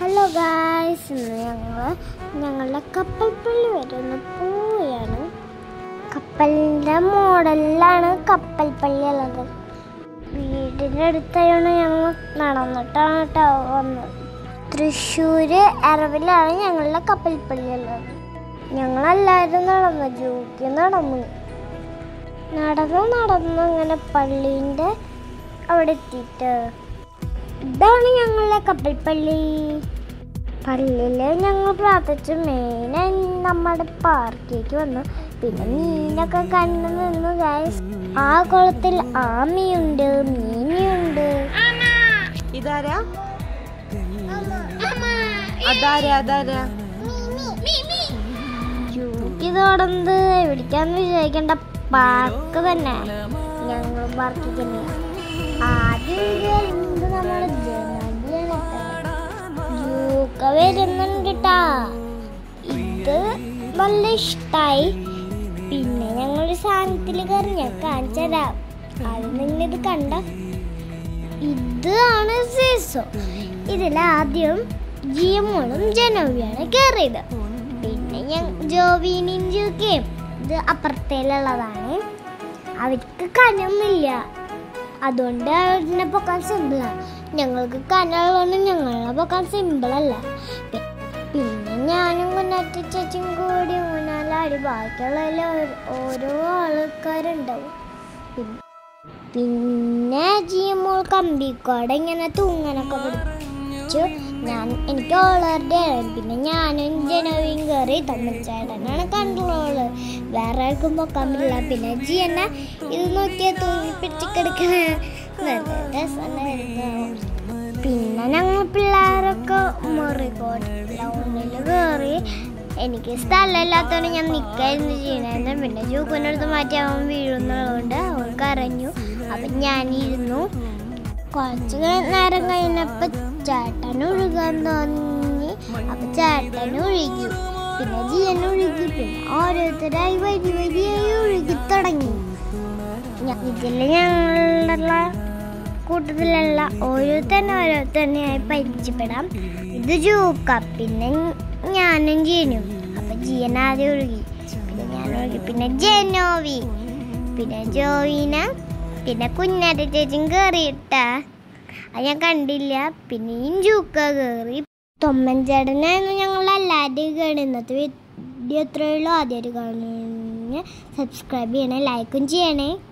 hello guys ഇന്ന് ഞങ്ങൾ ഞങ്ങളുടെ കപ്പൽപ്പള്ളി വരുന്ന പോവുകയാണ് കപ്പലിൻ്റെ മോഡലിലാണ് കപ്പൽപ്പള്ളി ഉള്ളത് വീടിൻ്റെ അടുത്തായാണ് ഞങ്ങൾ നടന്നിട്ടാണ് കേട്ടോ വന്നത് തൃശ്ശൂർ എറവിലാണ് ഞങ്ങളുടെ കപ്പൽപ്പള്ളി ഉള്ളത് ഞങ്ങളെല്ലാവരും നടന്നു ജോക്കി നടന്നു നടന്നു നടന്നു ഇങ്ങനെ പള്ളീൻ്റെ അവിടെ എത്തിയിട്ട് ഇതാണ് ഞങ്ങളുടെ കപ്പൽപ്പള്ളി പള്ളിയിൽ ഞങ്ങൾ പ്രാർത്ഥിച്ചു മെയിൻ നമ്മുടെ പാർക്കിലേക്ക് വന്നു പിന്നെ മീനൊക്കെ കണ്ടു നിന്നു ഗൈസ് ആ കുളത്തിൽ ആമയുണ്ട് മീനുണ്ട് ഇതാരാ അതാരാ അതാരാ ജൂക്കി തുടർന്നത് എവിടേക്കാന്ന് വിചാരിക്കേണ്ട പാർക്ക് തന്നെ ഞങ്ങൾ പാർക്കിൽ തന്നെയാണ് ആദ്യം വിചാരിച്ചത് നമ്മുടെ ജനതിയാണ് ജൂക്ക വരുന്നുണ്ട് ട്ടാ ഇത് നല്ല ഇഷ്ടായി പിന്നെ ഞങ്ങളൊരു സാധനത്തിൽ കയറി ഞാൻ കാണിച്ചു തരാം അത് നിങ്ങളിത് കണ്ട ഇതാണ് സീസോ ഇതിൽ ആദ്യം ജിയമ്മോളും ജനോവിയാണ് കയറിയത് പിന്നെ ഞാൻ ജോവീനും ജൂക്കയും ഇത് അപ്പുറത്തേലുള്ളതാണ് അവർക്ക് കനമൊന്നുമില്ല അതുകൊണ്ട് അവരിനെ പൊക്കാൻ സിമ്പിളാണ് ഞങ്ങൾക്ക് കനമുള്ളതുകൊണ്ട് ഞങ്ങളെ പൊക്കാൻ സിമ്പിളല്ല പി- പിന്നെ ഞാനും കുഞ്ഞാറ്റ ചേച്ചിയും കൂടി ഊനാലാടി ബാക്കിയുള്ള ഓരോ ആൾക്കാരുണ്ടാവും പിന്നെ പിന്നെ ജിയമോൾ കമ്പിക്കോടെ ഇങ്ങനെ തൂങ്ങനൊക്കെ പിടിച്ചു ഞാൻ എനിക്ക് ഓളറുടെ പിന്നെ ഞാനും ജനവിയും കയറി തമ്മിച്ചേട്ടനാണ് കൺട്രോള് വേറെ ആർക്കും പൊക്കാൻ പറ്റില്ല പിന്നെ ജി എന്നെ ഇത് നോക്കിയാൽ തൂങ്ങി പിടിച്ചിക്കെടുക്കണ നല്ല രസമുണ്ടായിരുന്നു പിന്നെ ഞങ്ങൾ പിള്ളേരൊക്കെ മുറിക്കോട്ടിൽ കയറി എനിക്ക് സ്ഥലമില്ലാത്തതുകൊണ്ട് ഞാൻ നിൽക്കായിരുന്നു ചെയ്യണായിരുന്നു പിന്നെ ജൂക്കുനടുത്ത് മാറ്റി അവൻ വീഴുന്നുള്ളതുകൊണ്ട് അവൻ കരഞ്ഞു അപ്പം ഞാനിരുന്നു കുറച്ച് നേരം കഴിഞ്ഞപ്പോൾ ചേട്ടൻ ഒഴുകാൻ തോന്നി അപ്പം ചേട്ടൻ ഒഴുകി പിന്നെ ജിയൻ ഒഴുകി പിന്നെ ഓരോരുത്തരായി വരി വരിയായി ഒഴുകി തുടങ്ങി ഞ- ഇതിൽ ഞങ്ങളുടെ കൂട്ടത്തിലുള്ള ഓരോരുത്തന്നെ ഓരോരുത്തന്നെയായി പരിചയപ്പെടാം ഇത് ജൂക്ക പിന്നെ ഞാനും ജീനും അപ്പൊ ജീയൻ ആദ്യം ഒഴുകി പിന്നെ ഞാൻ ഒഴുകി പിന്നെ ജനോവി പിന്നെ ജോവിന പിന്നെ കുഞ്ഞാറ്റ ചേച്ചിയും കയറിയിട്ട അത് ഞാൻ കണ്ടില്ല പിന്നെയും ജൂക്ക കയറി തൊമ്മൻ ചേട്ടനായിരുന്നു ഞങ്ങൾ എല്ലാവരുടെയും കയറി ഇന്നത്തെ വീഡിയോ എത്രയുള്ളൂ ആദ്യമായിട്ട് കാണുന്ന സബ്സ്ക്രൈബ് ചെയ്യണേ ലൈക്കും ചെയ്യണേ